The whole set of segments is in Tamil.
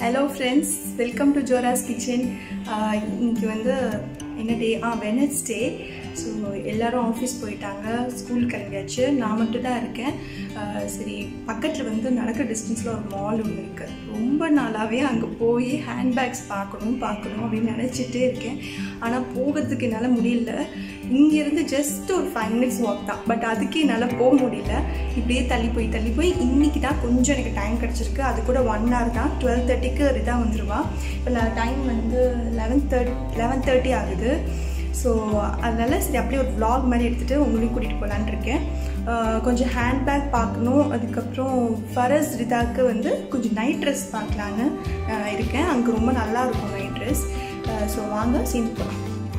hello friends welcome to Joras kitchen இன்னைக்கு வந்து என்ன டே ஆ வெனஸ்டே ஸோ எல்லாரும் ஆஃபீஸ் போயிட்டாங்க ஸ்கூல் கிளம்பியாச்சு நான் மட்டும் தான் இருக்கேன் ஆஹ் சரி பக்கத்தில் வந்து நடக்கிற டிஸ்டன்ஸில் ஒரு மால் ஒன்று இருக்குது ரொம்ப நாளாகவே அங்கே போய் ஹேண்ட்பேக்ஸ் பார்க்கணும் பார்க்கணும் அப்படின்னு நினச்சிட்டே இருக்கேன் ஆனால் போகிறதுக்கு என்னால் முடியல இங்கேருந்து ஜஸ்ட் ஒரு ஃபைவ் மினிட்ஸ் வாக் தான் பட் அதுக்கே என்னால் போக முடியல இப்படியே தள்ளி போய் தள்ளி போய் இன்னைக்கு தான் கொஞ்சம் எனக்கு டைம் கிடச்சிருக்கு அது கூட ஒன் ஹவர் தான் டுவெல் தேர்ட்டிக்கு ரிதா வந்துடுவா இப்போ டைம் வந்து லெவன் தேர்ட் லெவன் தேர்ட்டி ஆகுது ஸோ அதனால சரி அப்படியே ஒரு vlog மாதிரி எடுத்துகிட்டு உங்களையும் கூட்டிகிட்டு போகலான்னு இருக்கேன் ஆஹ் கொஞ்சம் ஹேண்ட்பேக் பார்க்கணும் அதுக்கப்புறம் ஃபரஸ் ரிதாக்கு வந்து கொஞ்சம் நைட் ட்ரெஸ் பார்க்கலான்னு ஆஹ் இருக்கேன் அங்கே ரொம்ப நல்லா இருக்கும் நைட் ட்ரெஸ் ஸோ வாங்க சேர்ந்து போகலாம்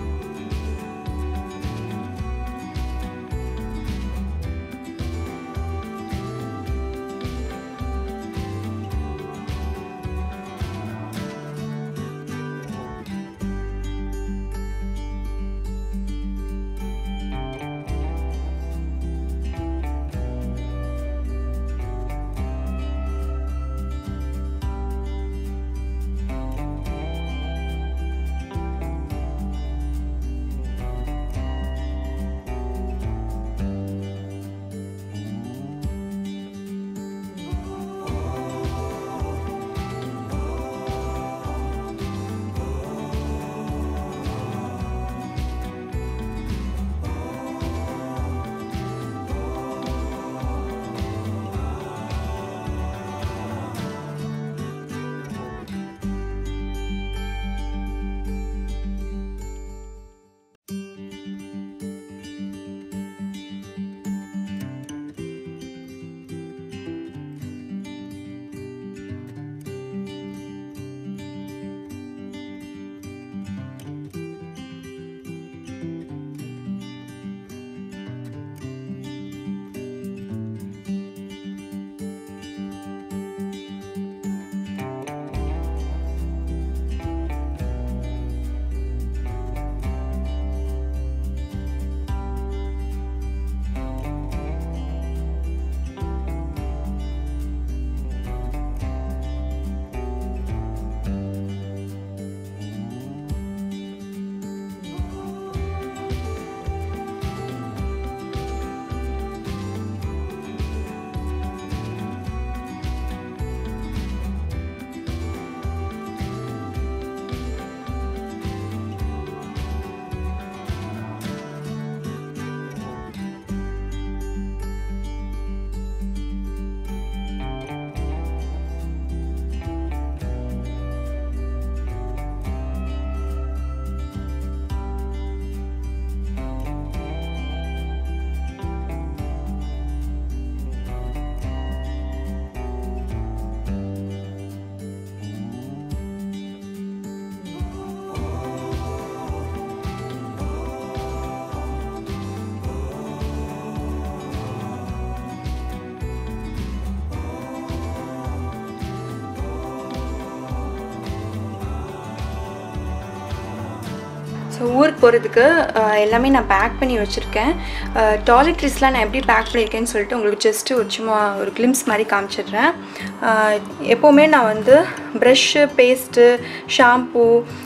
ஸோ ஊருக்கு போகிறதுக்கு எல்லாமே நான் பேக் பண்ணி வச்சுருக்கேன் டாய்லெட்ரிஸ்லாம் நான் எப்படி பேக் பண்ணியிருக்கேன்னு சொல்லிட்டு உங்களுக்கு ஜஸ்ட்டு ஒரு சும்மா ஒரு கிளிம்ஸ் மாதிரி காமிச்சிடுறேன் அஹ், எப்போவுமே நான் வந்து brush paste shampoo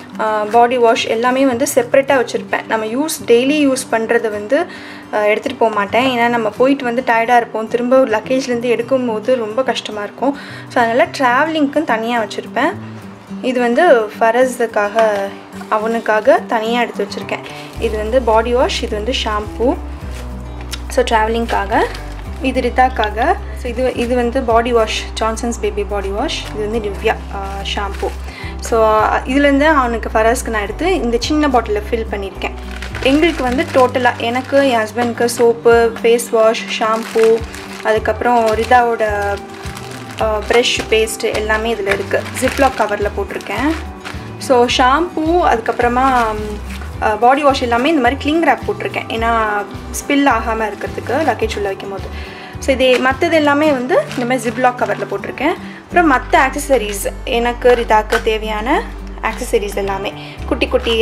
body wash எல்லாமே வந்து செப்ரேட்டாக வச்சுருப்பேன் நம்ம யூஸ் டெய்லி யூஸ் பண்ணுறத வந்து எடுத்துகிட்டு போக மாட்டேன் ஏன்னா நம்ம போயிட்டு வந்து டயர்டாக இருப்போம் திரும்ப ஒரு லக்கேஜ்லேருந்து எடுக்கும் போது ரொம்ப கஷ்டமாக இருக்கும் ஸோ அதனால் ட்ராவலிங்க்குன்னு தனியாக வச்சுருப்பேன் இது வந்து ஃபரஸுக்காக அவனுக்காக தனியாக எடுத்து வச்சுருக்கேன் இது வந்து பாடி வாஷ் இது வந்து ஷாம்பூ ஸோ ட்ராவலிங்க்காக இது ரிதாக்காக ஸோ இது இது வந்து body wash Johnson's baby body wash இது வந்து திவ்யா ஷாம்பூ ஸோ இதுலேருந்து அவனுக்கு ஃபரஸ்க்கு நான் எடுத்து இந்த சின்ன பாட்டிலில் ஃபில் பண்ணியிருக்கேன் எங்களுக்கு வந்து டோட்டலாக எனக்கு என் ஹஸ்பண்ட்க்கு சோப்பு ஃபேஸ் வாஷ் ஷாம்பூ அதுக்கப்புறம் ரிதாவோட ப்ரெஷ் பேஸ்ட் எல்லாமே இதில் இருக்குது ஜிப்லாக் கவரில் போட்டிருக்கேன் ஸோ ஷாம்பூ அதுக்கப்புறமா பாடி வாஷ் எல்லாமே இந்த மாதிரி கிளிங் ரேப் போட்டிருக்கேன் ஏன்னா ஸ்பில் ஆகாமல் இருக்கிறதுக்கு லக்கேஜ் உள்ள வைக்கும் போது ஸோ இது மற்றது எல்லாமே வந்து இந்த மாதிரி ஜிப்லாக் கவரில் போட்டிருக்கேன் அப்புறம் மற்ற ஆக்சசரிஸ் எனக்கு ரிதாக்கு தேவையான ஆக்சசரிஸ் எல்லாமே குட்டி குட்டி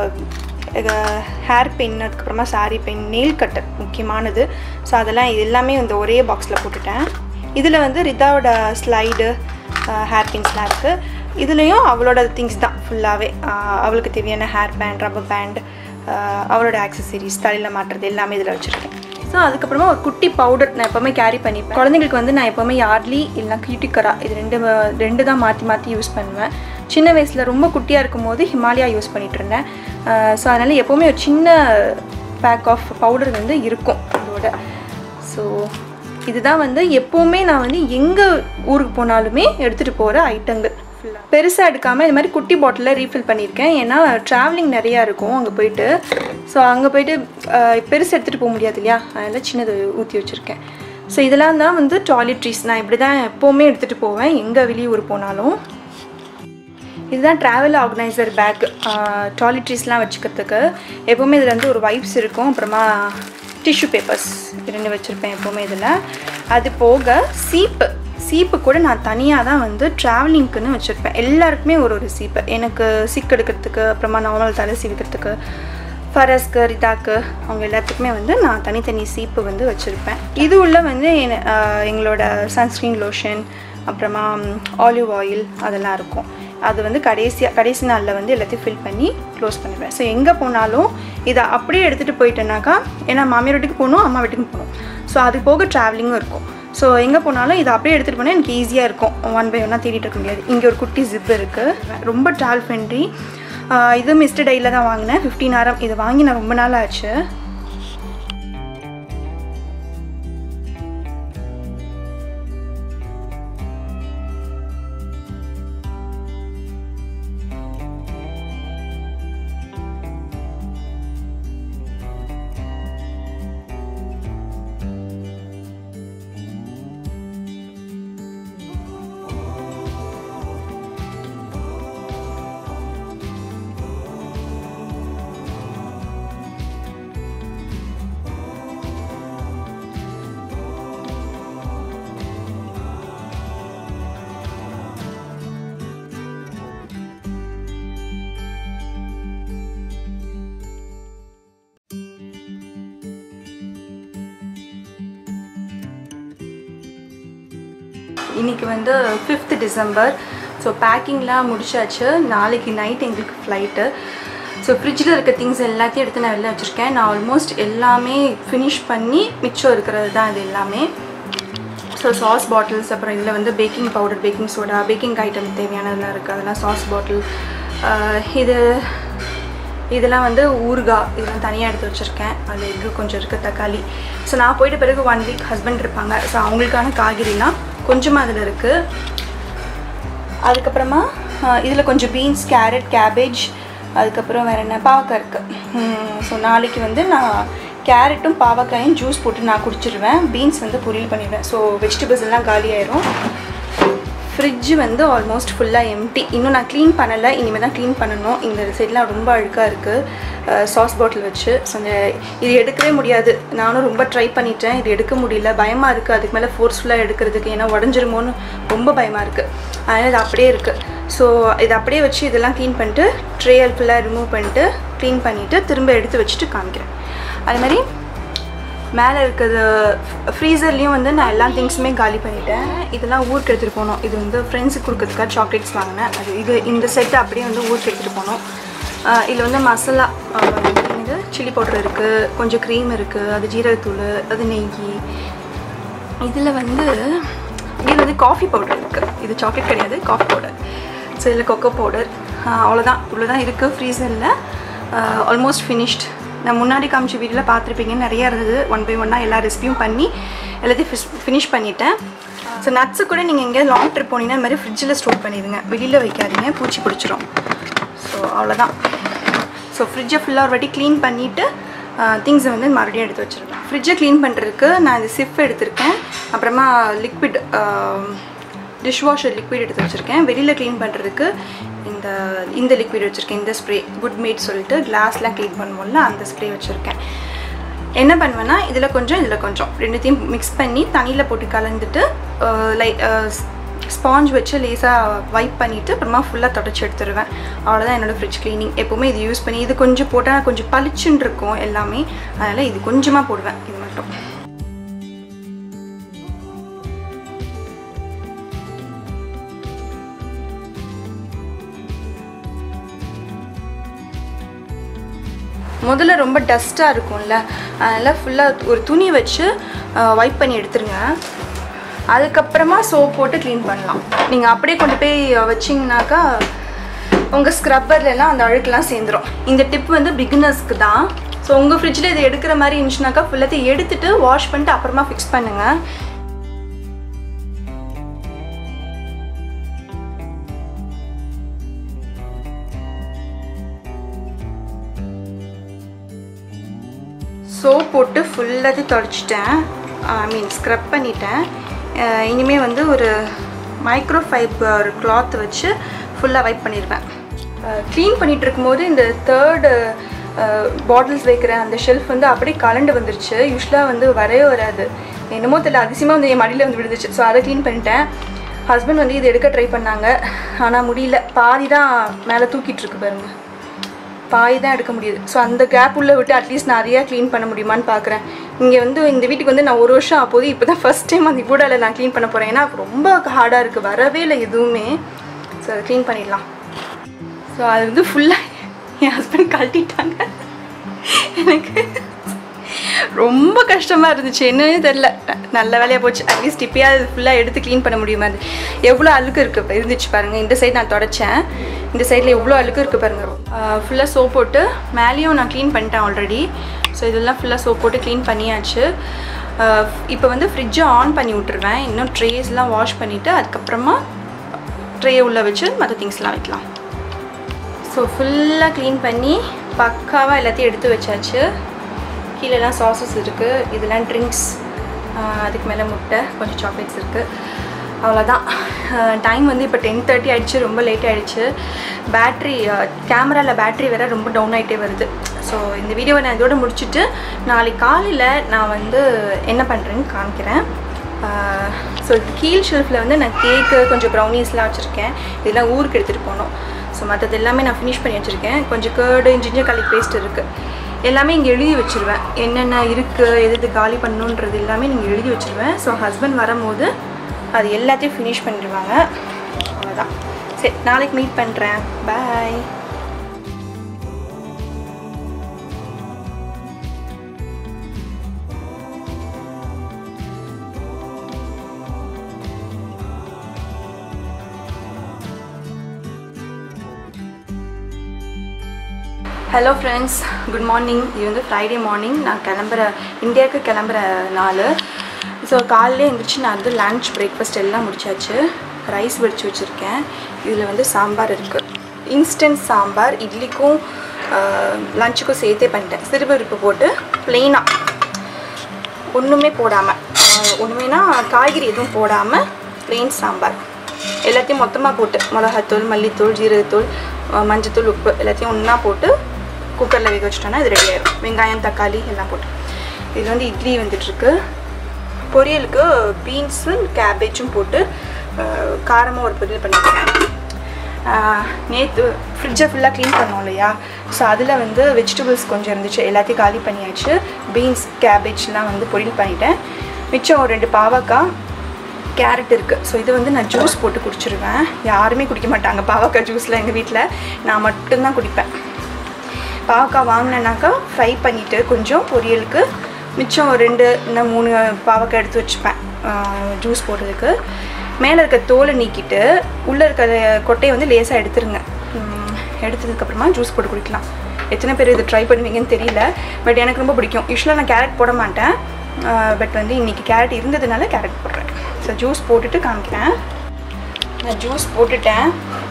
ஹேர் பென் அதுக்கப்புறமா சாரி பென் நெயில் கட்டர் முக்கியமானது ஸோ அதெல்லாம் இது எல்லாமே இந்த ஒரே பாக்ஸில் போட்டுட்டேன் இதில் வந்து ரிதாவோட ஸ்லைடு ஹேர் பின்ஸ்லாம் இருக்குது இதுலேயும் அவளோட திங்ஸ் தான் ஃபுல்லாகவே அவளுக்கு தேவையான ஹேர் பேண்ட் ரப்பர் பேண்ட் அவளோட ஆக்சசரிஸ் தலையில் மாட்டுறது எல்லாமே இதில் வச்சுருக்கேன் ஸோ அதுக்கப்புறமா ஒரு குட்டி பவுடர் நான் எப்போவுமே கேரி பண்ணிப்பேன் குழந்தைங்களுக்கு வந்து நான் எப்போவுமே யார்லி இல்லைனா கியூட்டிக்கரா இது ரெண்டு வ- ரெண்டு தான் மாற்றி மாற்றி யூஸ் பண்ணுவேன் சின்ன வயசில் ரொம்ப குட்டியாக இருக்கும்போது ஹிமாலயா யூஸ் பண்ணிட்டு இருந்தேன் ஸோ அதனால் எப்போவுமே ஒரு சின்ன பேக் ஆஃப் பவுடர் வந்து இருக்கும் இதோட ஸோ இதுதான் வந்து எப்போவுமே நான் வந்து எங்கே ஊருக்கு போனாலுமே எடுத்துகிட்டு போகிற ஐட்டங்கள் பெருசாக எடுக்காமல் இது மாதிரி குட்டி பாட்டிலில் ரீஃபில் பண்ணியிருக்கேன் ஏன்னா ட்ராவலிங் நிறையா இருக்கும் அங்கே போயிட்டு ஸோ அங்கே போயிட்டு அஹ், பெருசு எடுத்துகிட்டு போக முடியாது இல்லையா அதனால் சின்னது ஊற்றி வச்சுருக்கேன் ஸோ இதெல்லாம் தான் வந்து டாய்லெட்ரிஸ் நான் இப்படி தான் எப்போவுமே எடுத்துகிட்டு போவேன் எங்கே வெளியூர் போனாலும் இதுதான் ட்ராவல் ஆர்கனைசர் பேக் டாய்லெட்ரிஸ்லாம் வச்சுக்கிறதுக்கு எப்போவுமே இதில் வந்து ஒரு வைப்ஸ் இருக்கும் அப்புறமா டிஷ்யூ பேப்பர்ஸ் ரெண்டு வச்சுருப்பேன் எப்போவுமே இதில் அது போக சீப்பு சீப்பு கூட நான் தனியாக தான் வந்து ட்ராவலிங்க்குன்னு வச்சுருப்பேன் எல்லாருக்குமே ஒரு ஒரு சீப்பு எனக்கு சிக் எடுக்கிறதுக்கு அப்புறமா நார்மல் தலை சீவிக்கிறதுக்கு ஃபரஸ்க்கு ரிதாக்கு அவங்க எல்லாத்துக்குமே வந்து நான் தனித்தனி சீப்பு வந்து வச்சுருப்பேன் இது உள்ள வந்து என- ஆஹ் எங்களோட சன்ஸ்க்ரீன் லோஷன் அப்புறமா ஆலிவ் ஆயில் அதெல்லாம் இருக்கும் அது வந்து கடைசியாக கடைசி நாளில் வந்து எல்லாத்தையும் ஃபில் பண்ணி க்ளோஸ் பண்ணிடுவேன் ஸோ எங்கே போனாலும் இதை அப்படியே எடுத்துகிட்டு போயிட்டேனாக்கா ஏன்னா மாமியார் வீட்டுக்கு போகணும் அம்மா வீட்டுக்கு போகணும் ஸோ அது போக ட்ராவலிங்கும் இருக்கும் ஸோ எங்கே போனாலும் இதை அப்படியே எடுத்துகிட்டு போனால் எனக்கு ஈஸியாக இருக்கும் ஒன் பை ஒன்னாக தேடிட்டு இருக்க முடியாது இங்கே ஒரு குட்டி ஜிப் இருக்குது ரொம்ப ட்ராவல் ஃப்ரெண்ட்லி இது மிஸ்டர் டையில் தான் வாங்கினேன் ஃபிஃப்டீன் ஆரம் இது வாங்கி நான் ரொம்ப நாள் ஆச்சு இன்னைக்கு வந்து ஃபிஃப்த் டிசம்பர் ஸோ பேக்கிங்லாம் முடிச்சாச்சு நாளைக்கு நைட் எங்களுக்கு ஃப்ளைட்டு ஸோ ஃப்ரிட்ஜில் இருக்க திங்ஸ் எல்லாத்தையும் எடுத்து நான் வெளில வச்சுருக்கேன் நான் ஆல்மோஸ்ட் எல்லாமே ஃபினிஷ் பண்ணி மிச்சம் இருக்கிறது தான் இது எல்லாமே ஸோ சாஸ் பாட்டில்ஸ் அப்புறம் இதில் வந்து baking powder baking soda baking item தேவையானதெல்லாம் இருக்குது அதெல்லாம் சாஸ் பாட்டில் இது இதெல்லாம் வந்து ஊறுகாய் இதெல்லாம் தனியாக எடுத்து வச்சுருக்கேன் அதில் எக்கு கொஞ்சம் இருக்குது தக்காளி ஸோ நான் போயிட்ட பிறகு ஒன் வீக் ஹஸ்பண்ட் இருப்பாங்க ஸோ அவங்களுக்கான காய்கறிலாம் கொஞ்சமாக அதில் இருக்குது அதுக்கப்புறமா இதில் கொஞ்சம் பீன்ஸ் கேரட் கேபேஜ் அதுக்கப்புறம் வேறு என்ன பாவக்காய் இருக்குது ஸோ நாளைக்கு வந்து நான் கேரட்டும் பாவக்காயும் ஜூஸ் போட்டு நான் குடிச்சிருவேன் பீன்ஸ் வந்து பொரியல் பண்ணிடுவேன் ஸோ வெஜிடபிள்ஸ் எல்லாம் காலி ஆயிரும் ஃப்ரிட்ஜ் வந்து ஆல்மோஸ்ட் ஃபுல்லாக எம்டி இன்னும் நான் க்ளீன் பண்ணலை இனிமேல் தான் க்ளீன் பண்ணணும் இந்த சைட்லாம் ரொம்ப அழுக்காக இருக்குது சாஸ் பாட்டில் வச்சு ஸோ அந்த இது எடுக்கவே முடியாது நானும் ரொம்ப ட்ரை பண்ணிட்டேன் இது எடுக்க முடியல பயமாக இருக்குது அதுக்கு மேலே ஃபோர்ஸ்ஃபுல்லாக எடுக்கிறதுக்கு ஏன்னா உடஞ்சிருமோன்னு ரொம்ப பயமாக இருக்குது அதனால் இது அப்படியே இருக்குது ஸோ இது அப்படியே வச்சு இதெல்லாம் க்ளீன் பண்ணிட்டு ட்ரேயல் ஃபுல்லாக ரிமூவ் பண்ணிட்டு க்ளீன் பண்ணிவிட்டு திரும்ப எடுத்து வச்சுட்டு காமிக்கிறேன் அது மாதிரி மேலே இருக்கிறது ஃப்ரீசர்லேயும் வந்து நான் எல்லா திங்ஸுமே காலி பண்ணிட்டேன் இதெல்லாம் ஊருக்கு எடுத்துகிட்டு போனோம் இது வந்து ஃப்ரெண்ட்ஸுக்கு கொடுக்கறதுக்காக சாக்லேட்ஸ் வாங்கினேன் அது இது இந்த செட்டு அப்படியே வந்து ஊருக்கு எடுத்துகிட்டு போனோம் ஆஹ் இதில் வந்து மசாலா ஆஹ் இது சில்லி பவுடர் இருக்குது கொஞ்சம் க்ரீம் இருக்குது அது ஜீரகத்தூள் அது நெய் இதில் வந்து இது வந்து காஃபி பவுடர் இருக்குது இது சாக்லேட் கிடையாது காஃபி பவுடர் ஸோ இதில் கொக்கோ பவுடர் அவ்வளோதான் இவ்வளோ தான் இருக்குது ஃப்ரீசரில் ஆல்மோஸ்ட் ஃபினிஷ்ட் நான் முன்னாடி காமிச்ச வீடியோவில் பார்த்துருப்பீங்க நிறையா இருந்தது ஒன் பை ஒன்னாக எல்லா ரெசிபியும் பண்ணி எல்லாத்தையும் ஃபிஷ் ஃபினிஷ் பண்ணிட்டேன் ஸோ நட்ஸு கூட நீங்கள் எங்கேயாவது லாங் ட்ரிப் போனீங்கன்னா இந்த மாதிரி ஃப்ரிட்ஜில் ஸ்டோர் பண்ணிடுங்க வெளியில் வைக்காதீங்க பூச்சி பிடிச்சிரும் ஸோ அவ்வளோதான் ஸோ ஃப்ரிட்ஜை ஃபுல்லாக ஒரு வாட்டி க்ளீன் பண்ணிவிட்டு திங்ஸை வந்து மறுபடியும் எடுத்து வச்சுருவேன் ஃப்ரிட்ஜை க்ளீன் பண்ணுறதுக்கு நான் இந்த சிஃப் எடுத்திருக்கேன் அப்புறமா லிக்விட் டிஷ்வாஷர் லிக்விட் எடுத்து வச்சுருக்கேன் வெளியில் க்ளீன் பண்ணுறதுக்கு இந்த இந்த லிக்விட் வச்சுருக்கேன் இந்த ஸ்ப்ரே குட் மேட் சொல்லிட்டு கிளாஸ்லாம் க்ளீன் பண்ணுவோம்ல அந்த ஸ்ப்ரே வச்சுருக்கேன் என்ன பண்ணுவேன்னா இதில் கொஞ்சம் இதில் கொஞ்சம் ரெண்டுத்தையும் மிக்ஸ் பண்ணி தண்ணியில் போட்டு கலந்துட்டு லைட் ஸ்பாஞ்ச் வச்சு லேசாக வைப் பண்ணிவிட்டு அப்புறமா ஃபுல்லாக தொடச்சி எடுத்துருவேன் அவ்வளோதான் என்னோடய ஃப்ரிட்ஜ் க்ளீனிங் எப்போவுமே இது யூஸ் பண்ணி இது கொஞ்சம் போட்டால் கொஞ்சம் பளிச்சுன்னு இருக்கும் எல்லாமே அதனால் இது கொஞ்சமாக போடுவேன் இது மட்டும் முதல்ல ரொம்ப டஸ்ட்டாக இருக்கும்ல அதனால் ஃபுல்லாக ஒரு துணி வச்சு வைப் பண்ணி எடுத்துருங்க அதுக்கப்புறமா சோப் போட்டு க்ளீன் பண்ணலாம் நீங்கள் அப்படியே கொண்டு போய் வச்சிங்கனாக்கா உங்கள் ஸ்க்ரப்பர்லாம் அந்த அழுக்கெல்லாம் சேர்ந்துரும் இந்த டிப் வந்து பிகினர்ஸ்க்கு தான் ஸோ உங்கள் ஃப்ரிட்ஜில் இது எடுக்கிற மாதிரி இருந்துச்சுனாக்கா ஃபுல்லாத்தையும் எடுத்துட்டு வாஷ் பண்ணிட்டு அப்புறமா ஃபிக்ஸ் பண்ணுங்கள் சோப் போட்டு ஃபுல்லாத்தையும் தொடச்சிட்டேன் ஐ மீன் ஸ்க்ரப் பண்ணிட்டேன் இனிமேல் வந்து ஒரு மைக்ரோ ஃபைபர் கிளாத் வச்சு ஃபுல்லாக வைப் பண்ணிடுவேன் க்ளீன் பண்ணிகிட்டு இருக்கும்போது இந்த தேர்டு பாட்டில்ஸ் வைக்கிற அந்த ஷெல்ஃப் வந்து அப்படியே கலண்டு வந்துருச்சு யூஸ்வலாக வந்து வரவே வராது என்னமோ தெரியல அதிசயமாக வந்து என் மடியில் வந்து விழுந்துச்சு ஸோ அதை க்ளீன் பண்ணிட்டேன் ஹஸ்பண்ட் வந்து இது எடுக்க ட்ரை பண்ணாங்க ஆனால் முடியல பாதி தான் மேலே தூக்கிட்டு இருக்கு பாருங்க பாதி தான் எடுக்க முடியுது ஸோ அந்த கேப் உள்ள விட்டு அட்லீஸ்ட் நிறையா க்ளீன் பண்ண முடியுமான்னு பார்க்குறேன் இங்கே வந்து இந்த வீட்டுக்கு வந்து நான் ஒரு வருஷம் அப்போது இப்போ தான் ஃபஸ்ட் டைம் அந்த கூடால நான் க்ளீன் பண்ண போகிறேன் ஏன்னா ரொம்ப ஹார்டாக இருக்குது வரவே இல்லை எதுவுமே ஸோ அதை க்ளீன் பண்ணிடலாம் ஸோ அது வந்து ஃபுல்லாக என் ஹஸ்பண்ட் கழட்டிட்டாங்க எனக்கு ரொம்ப கஷ்டமாக இருந்துச்சு என்னன்னே தெரில நல்ல வேலையாக போச்சு அட்லீஸ்ட் இப்போயாவது ஃபுல்லாக எடுத்து க்ளீன் பண்ண முடியுமா அது எவ்வளோ அழுக்கு இருக்குது இருந்துச்சு பாருங்கள் இந்த சைடு நான் தொடச்சேன் இந்த சைடில் எவ்வளோ அழுக்கு இருக்குது பாருங்கள் ஃபுல்லாக சோப் போட்டு மேலேயும் நான் க்ளீன் பண்ணிட்டேன் ஆல்ரெடி ஸோ இதெல்லாம் ஃபுல்லாக சோப் போட்டு க்ளீன் பண்ணியாச்சு இப்போ வந்து ஃப்ரிட்ஜை ஆன் பண்ணி விட்டுருவேன் இன்னும் ட்ரேஸ்லாம் வாஷ் பண்ணிவிட்டு அதுக்கப்புறமா ட்ரே உள்ளே வச்சு மற்ற திங்ஸ்லாம் வைக்கலாம் ஸோ ஃபுல்லாக க்ளீன் பண்ணி பக்காவாக எல்லாத்தையும் எடுத்து வச்சாச்சு கீழெல்லாம் சாசஸ் இருக்குது இதெல்லாம் ட்ரிங்க்ஸ் அதுக்கு மேலே முட்டை கொஞ்சம் சாக்லேட்ஸ் இருக்குது அவ்வளோதான் டைம் வந்து இப்போ டென் தேர்ட்டி ஆகிடுச்சு ரொம்ப லேட் ஆகிடுச்சு பேட்ரி கேமராவில் பேட்ரி வேறு ரொம்ப டவுன் ஆகிட்டே வருது ஸோ இந்த வீடியோவை நான் இதோட முடிச்சுட்டு நாளைக்கு காலையில் நான் வந்து என்ன பண்ணுறேன்னு காமிக்கிறேன் ஸோ கீழ் ஷெல்ஃபில் வந்து நான் கேக்கு கொஞ்சம் ப்ரௌனிஸ்லாம் வச்சுருக்கேன் இதெல்லாம் ஊருக்கு எடுத்துகிட்டு போகணும் ஸோ மற்றது எல்லாமே நான் ஃபினிஷ் பண்ணி வச்சுருக்கேன் கொஞ்சம் கேர்டு ஜிஞ்சர் காலிக் பேஸ்ட் இருக்குது எல்லாமே இங்கே எழுதி வச்சுருவேன் என்னென்ன இருக்குது எது எது காலி பண்ணணுன்றது எல்லாமே நீங்கள் எழுதி வச்சுருவேன் ஸோ ஹஸ்பண்ட் வரும்போது அது எல்லாத்தையும் ஃபினிஷ் பண்ணிடுவாங்க அவ்வளோதான் சரி நாளைக்கு மீட் பண்ணுறேன் bye hello friends good morning இது வந்து ஃப்ரைடே மார்னிங் நான் கிளம்புற இந்தியாவுக்கு கிளம்புற நாள் ஸோ காலையிலே எழுந்திரிச்சு நான் வந்து லன்ச் பிரேக்ஃபாஸ்ட் எல்லாம் முடிச்சாச்சு ரைஸ் வடித்து வச்சுருக்கேன் இதில் வந்து சாம்பார் இருக்குது இன்ஸ்டன்ட் சாம்பார் இட்லிக்கும் லஞ்சுக்கும் சேர்த்தே பண்ணிட்டேன் சிறுபருப்பு போட்டு ப்ளெயினாக ஒன்றுமே போடாமல் ஒன்றுமேனா காய்கறி எதுவும் போடாமல் ப்ளெயின் சாம்பார் எல்லாத்தையும் மொத்தமாக போட்டு மிளகாத்தூள் மல்லித்தூள் ஜீரகத்தூள் மஞ்சத்தூள் உப்பு எல்லாத்தையும் ஒன்றா போட்டு குக்கரில் வேக வச்சிட்டோன்னா இது ரெடி ஆயிடும் வெங்காயம் தக்காளி எல்லாம் போட்டு இது வந்து இட்லி வந்துட்டுருக்கு பொரியலுக்கு பீன்ஸு கேபேஜும் போட்டு காரமாக ஒரு பொரியல் பண்ணியிருக்கேன் நேற்று ஃப்ரிட்ஜை ஃபுல்லாக க்ளீன் பண்ணோம் இல்லையா ஸோ அதில் வந்து வெஜிடபிள்ஸ் கொஞ்சம் இருந்துச்சு எல்லாத்தையும் காலி பண்ணியாச்சு பீன்ஸ் கேபேஜ்லாம் வந்து பொரியல் பண்ணிட்டேன் மிச்சம் ஒரு ரெண்டு பாவக்காய் கேரட் இருக்குது ஸோ இது வந்து நான் ஜூஸ் போட்டு குடிச்சிருவேன் யாருமே குடிக்க மாட்டாங்க பாவக்காய் ஜூஸில் எங்கள் வீட்டில் நான் மட்டும்தான் குடிப்பேன் பாவக்காய் வாங்கினேனாக்கா ஃப்ரை பண்ணிவிட்டு கொஞ்சம் பொரியலுக்கு மிச்சம் ஒரு ரெண்டு இன்னும் மூணு பாவக்காய் எடுத்து வச்சுப்பேன் ஜூஸ் போடுறதுக்கு மேலே இருக்க தோலை நீக்கிட்டு உள்ளே இருக்கிற கொட்டையை வந்து லேசாக எடுத்துருங்க எடுத்ததுக்கப்புறமா ஜூஸ் போட்டு குடிக்கலாம் எத்தனை பேர் இது ட்ரை பண்ணுவீங்கன்னு தெரியல பட் எனக்கு ரொம்ப பிடிக்கும் யூஸ்வலாக நான் கேரட் போட மாட்டேன் பட் வந்து இன்றைக்கி கேரட் இருந்ததுனால கேரட் போடுறேன் ஸோ ஜூஸ் போட்டுட்டு காமிக்கிறேன் நான் ஜூஸ் போட்டுட்டேன்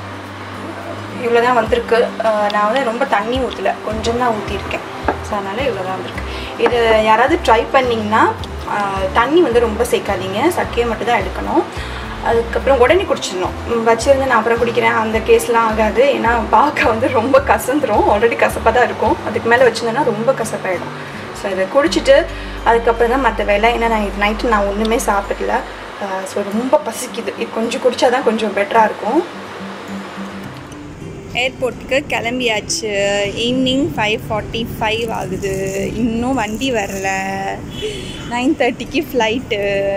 இவ்வளோ தான் வந்திருக்கு நான் வந்து ரொம்ப தண்ணி ஊற்றலை கொஞ்சம் தான் ஊற்றிருக்கேன் ஸோ அதனால் இவ்வளோ தான் வந்திருக்கு இது யாராவது ட்ரை பண்ணிங்கன்னா தண்ணி வந்து ரொம்ப சேர்க்காதீங்க சக்கையை மட்டும் தான் எடுக்கணும் அதுக்கப்புறம் உடனே குடிச்சிடணும் வச்சிருந்து நான் அப்புறம் குடிக்கிறேன் அந்த கேஸ்லாம் ஆகாது ஏன்னா பாக்க வந்து ரொம்ப கசந்துரும் ஆல்ரெடி கசப்பாக தான் இருக்கும் அதுக்கு மேலே வச்சுருந்தேன்னா ரொம்ப கசப்பாயிடும் ஸோ இதை குடிச்சிட்டு அதுக்கப்புறம் தான் மற்ற வேலை ஏன்னா நான் நைட்டு நான் ஒன்றுமே சாப்பிடல ஸோ ரொம்ப பசிக்குது இது கொஞ்சம் குடித்தா தான் கொஞ்சம் பெட்டராக இருக்கும் ஏர்போர்ட்டுக்கு கிளம்பியாச்சு ஈவினிங் ஃபைவ் ஃபார்ட்டி ஃபைவ் ஆகுது இன்னும் வண்டி வரல நைன் தேர்ட்டிக்கு ஃப்ளைட்டு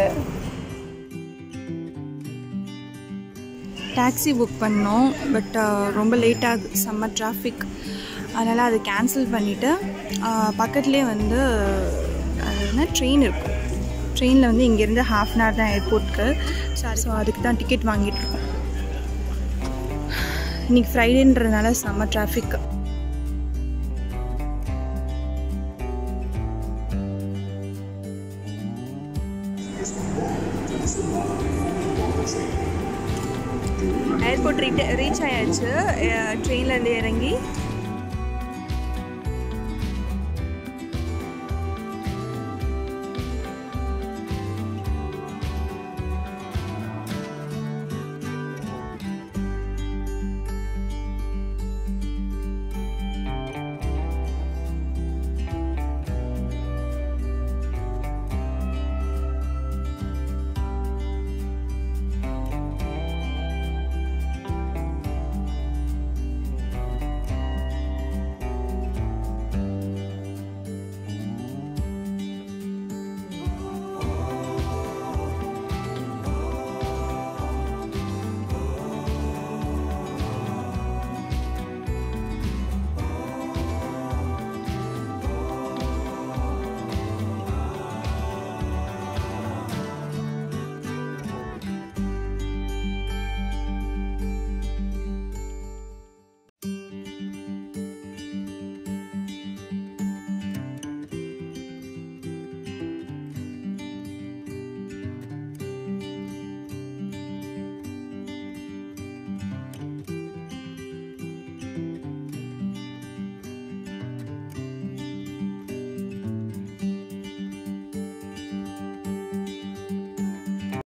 டாக்ஸி புக் பண்ணோம் பட் ரொம்ப லேட் ஆகுது செம்ம டிராஃபிக் அதனால் அதை கேன்சல் பண்ணிவிட்டு பக்கத்துலேயே வந்து அது என்ன ட்ரெயின் இருக்கும் ட்ரெயினில் வந்து இங்கேருந்து ஹாஃப் அன் ஹவர் தான் ஏர்போர்ட்க்கு ஸோ அதுக்கு தான் டிக்கெட் வாங்கிட்டுருக்கோம் இன்றைக்கி ஃப்ரைடேன்றதுனால செம்ம டிராஃபிக் ஏர்போர்ட் ரீச் ரீச் ஆயாச்சு ட்ரெயின்லேருந்து இறங்கி